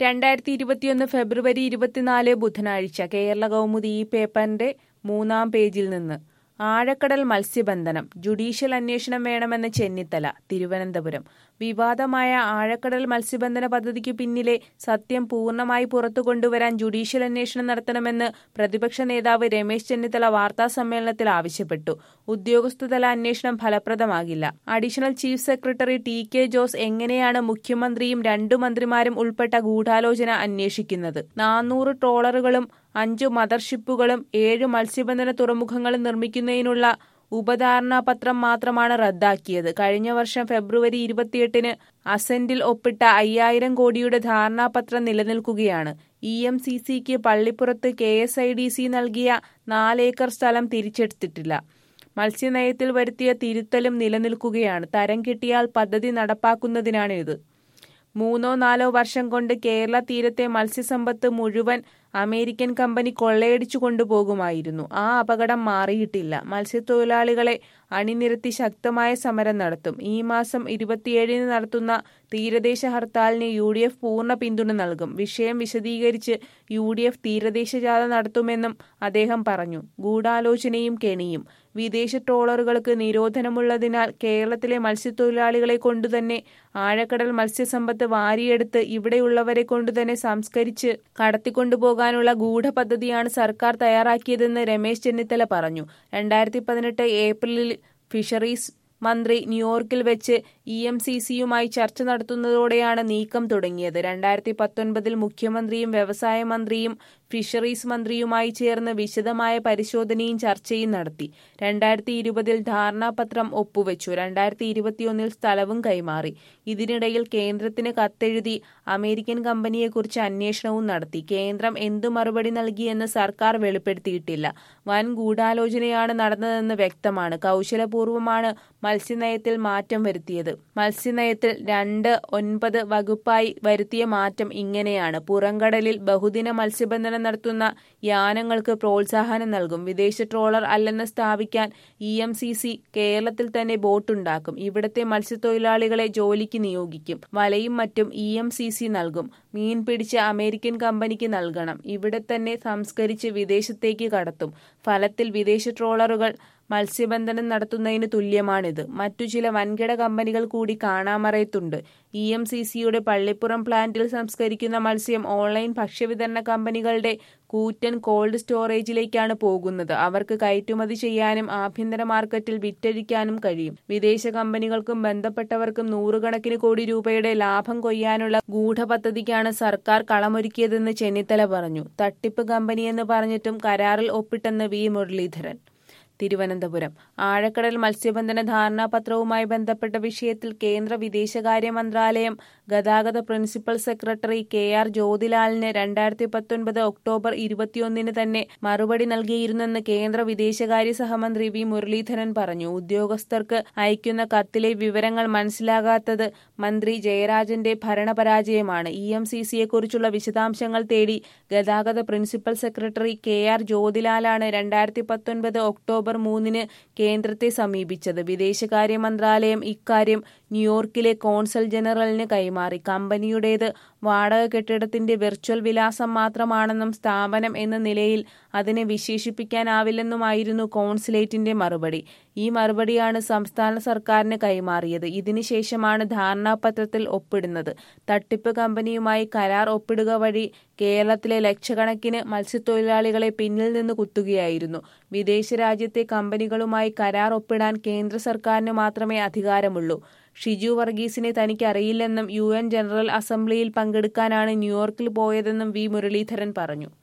രണ്ടായിരത്തി ഇരുപത്തിയൊന്ന് ഫെബ്രുവരി ഇരുപത്തിനാല് ബുധനാഴ്ച കേരള കൗമുദി ഈ പേപ്പറിന്റെ മൂന്നാം പേജിൽ നിന്ന് ആഴക്കടൽ മത്സ്യബന്ധനം ജുഡീഷ്യൽ അന്വേഷണം വേണമെന്ന് ചെന്നിത്തല തിരുവനന്തപുരം വിവാദമായ ആഴക്കടൽ മത്സ്യബന്ധന പദ്ധതിക്കു പിന്നിലെ സത്യം പൂർണ്ണമായി പുറത്തു കൊണ്ടുവരാൻ ജുഡീഷ്യൽ അന്വേഷണം നടത്തണമെന്ന് പ്രതിപക്ഷ നേതാവ് രമേശ് ചെന്നിത്തല വാർത്താ സമ്മേളനത്തിൽ ആവശ്യപ്പെട്ടു ഉദ്യോഗസ്ഥതല അന്വേഷണം ഫലപ്രദമാകില്ല additional chief secretary T K Jose എങ്ങനെയാണ് മുഖ്യമന്ത്രിയും രണ്ടു മന്ത്രിമാരും ഉൾപ്പെട്ട ഗൂഢാലോചന അന്വേഷിക്കുന്നത് നാനൂറ് ട്രോളറുകളും അഞ്ചു മദർഷിപ്പുകളും ഏഴ് മത്സ്യബന്ധന തുറമുഖങ്ങളും നിർമ്മിക്കുന്നതിനുള്ള ഉപധാരണാപത്രം മാത്രമാണ് റദ്ദാക്കിയത് കഴിഞ്ഞ വർഷം ഫെബ്രുവരി ഇരുപത്തിയെട്ടിന് അസന്റിൽ ഒപ്പിട്ട അയ്യായിരം കോടിയുടെ ധാരണാപത്രം നിലനിൽക്കുകയാണ് ഇ എം സി സിക്ക് പള്ളിപ്പുറത്ത് K S I D C നൽകിയ നാലേക്കർ സ്ഥലം തിരിച്ചെടുത്തിട്ടില്ല മത്സ്യനയത്തിൽ വരുത്തിയ തിരുത്തലും നിലനിൽക്കുകയാണ് തരം കിട്ടിയാൽ പദ്ധതി നടപ്പാക്കുന്നതിനാണിത് മൂന്നോ നാലോ വർഷം കൊണ്ട് കേരള തീരത്തെ മത്സ്യസമ്പത്ത് മുഴുവൻ അമേരിക്കൻ കമ്പനി കൊള്ളയടിച്ചു കൊണ്ടുപോകുമായിരുന്നു ആ അപകടം മാറിയിട്ടില്ല മത്സ്യത്തൊഴിലാളികളെ അണിനിരത്തി ശക്തമായ സമരം നടത്തും ഈ മാസം ഇരുപത്തിയേഴിന് നടത്തുന്ന തീരദേശ ഹർത്താലിന് യു ഡി എഫ് പൂർണ്ണ പിന്തുണ നൽകും വിഷയം വിശദീകരിച്ച് യു ഡി എഫ് തീരദേശ ജാഥ നടത്തുമെന്നും അദ്ദേഹം പറഞ്ഞു ഗൂഢാലോചനയും കെണിയും വിദേശ ട്രോളറുകൾക്ക് നിരോധനമുള്ളതിനാൽ കേരളത്തിലെ മത്സ്യത്തൊഴിലാളികളെ കൊണ്ടുതന്നെ ആഴക്കടൽ മത്സ്യസമ്പത്ത് വാരിയെടുത്ത് ഇവിടെയുള്ളവരെ കൊണ്ടുതന്നെ സംസ്കരിച്ച് കടത്തിക്കൊണ്ടുപോകാനുള്ള ഗൂഢപദ്ധതിയാണ് സർക്കാർ തയ്യാറാക്കിയതെന്ന് രമേശ് ചെന്നിത്തല പറഞ്ഞു രണ്ടായിരത്തി പതിനെട്ട് ഏപ്രിലിൽ ഫിഷറീസ് മന്ത്രി ന്യൂയോർക്കിൽ വെച്ച് ഇ എം സി സിയുമായി ചർച്ച നടത്തുന്നതോടെയാണ് നീക്കം തുടങ്ങിയത് രണ്ടായിരത്തി പത്തൊൻപതിൽ മുഖ്യമന്ത്രിയും വ്യവസായ മന്ത്രിയും ഫിഷറീസ് മന്ത്രിയുമായി ചേർന്ന് വിശദമായ പരിശോധനയും ചർച്ചയും നടത്തി രണ്ടായിരത്തി ഇരുപതിൽ ധാരണാപത്രം ഒപ്പുവെച്ചു രണ്ടായിരത്തി ഇരുപത്തിയൊന്നിൽ സ്ഥലവും കൈമാറി ഇതിനിടയിൽ കേന്ദ്രത്തിന് കത്തെഴുതി അമേരിക്കൻ കമ്പനിയെക്കുറിച്ച് അന്വേഷണവും നടത്തി കേന്ദ്രം എന്തു മറുപടി നൽകിയെന്ന് സർക്കാർ വെളിപ്പെടുത്തിയിട്ടില്ല വൻ ഗൂഢാലോചനയാണ് നടന്നതെന്ന് വ്യക്തമാണ് കൗശലപൂർവ്വമാണ് മത്സ്യനയത്തിൽ മാറ്റം വരുത്തിയത് മത്സ്യനയത്തിൽ രണ്ട് ഒൻപത് വകുപ്പായി വരുത്തിയ മാറ്റം ഇങ്ങനെയാണ് പുറംകടലിൽ ബഹുദിന മത്സ്യബന്ധനം നടത്തുന്ന യാനങ്ങൾക്ക് പ്രോത്സാഹനം നൽകും വിദേശ ട്രോളർ അല്ലെന്ന് സ്ഥാപിക്കാൻ ഇ എം സി സി കേരളത്തിൽ തന്നെ ബോട്ടുണ്ടാക്കും ഇവിടത്തെ മത്സ്യത്തൊഴിലാളികളെ ജോലിക്ക് നിയോഗിക്കും വലയും മറ്റും ഇ എം സി സി നൽകും മീൻ പിടിച്ച് അമേരിക്കൻ കമ്പനിക്ക് നൽകണം ഇവിടെ തന്നെ സംസ്കരിച്ച് വിദേശത്തേക്ക് കടത്തും ഫലത്തിൽ വിദേശ ട്രോളറുകൾ മത്സ്യബന്ധനം നടത്തുന്നതിന് തുല്യമാണിത് മറ്റു ചില വൻകിട കമ്പനികൾ കൂടി കാണാമറയത്തുണ്ട് ഇ എം സി സിയുടെ പള്ളിപ്പുറം പ്ലാന്റിൽ സംസ്കരിക്കുന്ന മത്സ്യം ഓൺലൈൻ ഭക്ഷ്യവിതരണ കമ്പനികളുടെ കൂറ്റൻ കോൾഡ് സ്റ്റോറേജിലേക്കാണ് പോകുന്നത് അവർക്ക് കയറ്റുമതി ചെയ്യാനും ആഭ്യന്തര മാർക്കറ്റിൽ വിറ്റഴിക്കാനും കഴിയും വിദേശ കമ്പനികൾക്കും ബന്ധപ്പെട്ടവർക്കും നൂറുകണക്കിന് കോടി രൂപയുടെ ലാഭം കൊയ്യാനുള്ള ഗൂഢപദ്ധതിക്കാണ് സർക്കാർ കളമൊരുക്കിയതെന്ന് ചെന്നിത്തല പറഞ്ഞു തട്ടിപ്പ് കമ്പനിയെന്ന് പറഞ്ഞിട്ടും കരാറിൽ ഒപ്പിട്ടെന്ന് വി മുരളീധരൻ തിരുവനന്തപുരം ആഴക്കടൽ മത്സ്യബന്ധന ധാരണാപത്രവുമായി ബന്ധപ്പെട്ട വിഷയത്തിൽ കേന്ദ്ര വിദേശകാര്യ മന്ത്രാലയം ഗതാഗത പ്രിൻസിപ്പൽ സെക്രട്ടറി കെ ആർ ജ്യോതിലാലിന് രണ്ടായിരത്തി പത്തൊൻപത് ഒക്ടോബർ ഇരുപത്തിയൊന്നിന് തന്നെ മറുപടി നൽകിയിരുന്നെന്ന് കേന്ദ്ര വിദേശകാര്യ സഹമന്ത്രി വി മുരളീധരൻ പറഞ്ഞു ഉദ്യോഗസ്ഥർക്ക് അയക്കുന്ന കത്തിലെ വിവരങ്ങൾ മനസ്സിലാകാത്തത് മന്ത്രി ജയരാജന്റെ ഭരണപരാജയമാണ് ഇ എം സി സിയെക്കുറിച്ചുള്ള വിശദാംശങ്ങൾ തേടി ഗതാഗത പ്രിൻസിപ്പൽ സെക്രട്ടറി കെ ആർ ജ്യോതിലാലാണ് രണ്ടായിരത്തി പത്തൊൻപത് ഒക്ടോബർ മൂന്നിന് കേന്ദ്രത്തെ സമീപിച്ചത് വിദേശകാര്യ മന്ത്രാലയം ഇക്കാര്യം ന്യൂയോർക്കിലെ കോൺസൽ ജനറലിന് കൈമാറി കമ്പനിയുടേത് വാടക കെട്ടിടത്തിന്റെ വെർച്വൽ വിലാസം മാത്രമാണെന്നും സ്ഥാപനം എന്ന നിലയിൽ അതിനെ വിശേഷിപ്പിക്കാനാവില്ലെന്നുമായിരുന്നു കോൺസുലേറ്റിന്റെ മറുപടി ഈ മറുപടിയാണ് സംസ്ഥാന സർക്കാരിന് കൈമാറിയത് ഇതിനുശേഷമാണ് ധാരണാപത്രത്തിൽ ഒപ്പിടുന്നത് തട്ടിപ്പ് കമ്പനിയുമായി കരാർ ഒപ്പിടുക വഴി കേരളത്തിലെ ലക്ഷക്കണക്കിന് മത്സ്യത്തൊഴിലാളികളെ പിന്നിൽ നിന്ന് കുത്തുകയായിരുന്നു വിദേശ രാജ്യത്തെ കമ്പനികളുമായി കരാർ ഒപ്പിടാൻ കേന്ദ്ര സർക്കാരിന് മാത്രമേ അധികാരമുള്ളൂ ഷിജു വർഗീസിനെ തനിക്ക് അറിയില്ലെന്നും യു എൻ ജനറൽ അസംബ്ലിയിൽ പങ്കെടുക്കാനാണ് ന്യൂയോർക്കിൽ പോയതെന്നും വി മുരളീധരൻ പറഞ്ഞു